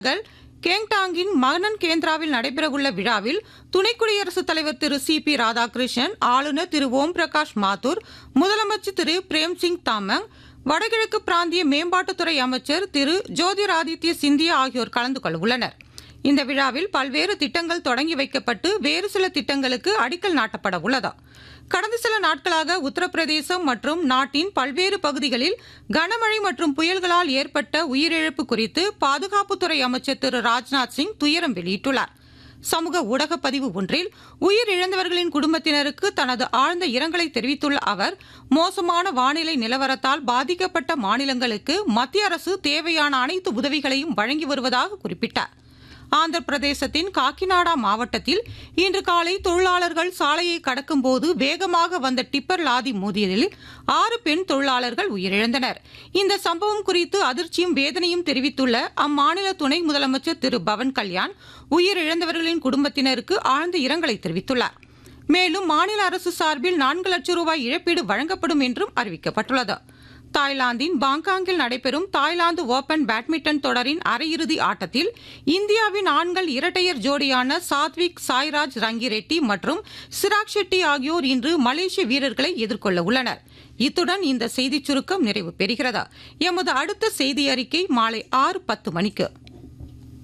கேங்டாங்கின் மகனன் கேந்திராவில் நடைபெறவுள்ள விழாவில் துணை குடியரசுத் தலைவர் திரு சி பி ராதாகிருஷ்ணன் ஆளுநர் திரு ஓம் பிரகாஷ் மாத்தூர் முதலமைச்சர் திரு பிரேம்சிங் தாமங் வடகிழக்கு பிராந்திய மேம்பாட்டுத்துறை அமைச்சர் திரு ஜோதிராதித்ய சிந்தியா ஆகியோர் கலந்து கொள்ள உள்ளனர் இந்த விழாவில் பல்வேறு திட்டங்கள் தொடங்கி வைக்கப்பட்டு வேறு சில திட்டங்களுக்கு அடிக்கல் நாட்டப்பட உள்ளதா கடந்த சில நாட்களாக உத்தரப்பிரதேசம் மற்றும் நாட்டின் பல்வேறு பகுதிகளில் கனமழை மற்றும் புயல்களால் ஏற்பட்ட உயிரிழப்பு குறித்து பாதுகாப்புத்துறை அமைச்சர் திரு ராஜ்நாத் சிங் துயரம் வெளியிட்டுள்ளார் சமூக ஊடக பதிவு ஒன்றில் உயிரிழந்தவர்களின் குடும்பத்தினருக்கு தனது ஆழ்ந்த இரங்கலை தெரிவித்துள்ள அவர் மோசமான வானிலை நிலவரத்தால் பாதிக்கப்பட்ட மாநிலங்களுக்கு மத்திய அரசு தேவையான அனைத்து உதவிகளையும் வழங்கி வருவதாக குறிப்பிட்டார் ஆந்திர பிரதேசத்தின் காக்கிநாடா மாவட்டத்தில் இன்று காலை தொழிலாளர்கள் சாலையை கடக்கும்போது வேகமாக வந்த டிப்பர் லாரி மோதியதில் ஆறு பெண் தொழிலாளர்கள் உயிரிழந்தனர் இந்த சம்பவம் குறித்து அதிர்ச்சியும் வேதனையும் தெரிவித்துள்ள அம்மாநில துணை முதலமைச்சர் திரு பவன் கல்யாண் உயிரிழந்தவர்களின் குடும்பத்தினருக்கு ஆழ்ந்த இரங்கலை தெரிவித்துள்ளார் மேலும் மாநில அரசு சார்பில் நான்கு லட்சம் ரூபாய் இழப்பீடு வழங்கப்படும் என்றும் அறிவிக்கப்பட்டுள்ளது தாய்லாந்தின் பாங்காங்கில் நடைபெறும் தாய்லாந்து ஓபன் பேட்மிண்டன் தொடரின் அரையிறுதி ஆட்டத்தில் இந்தியாவின் ஆண்கள் இரட்டையர் ஜோடியான சாத்விக் சாய்ராஜ் ரங்கிரெட்டி மற்றும் சிராக் ஷெட்டி ஆகியோர் இன்று மலேசிய வீரர்களை எதிர்கொள்ள உள்ளனர் இத்துடன் இந்த செய்திச் சுருக்கம் நிறைவு பெறுகிறது எமது அடுத்த செய்தி அறிக்கை மாலை ஆறு பத்து மணிக்கு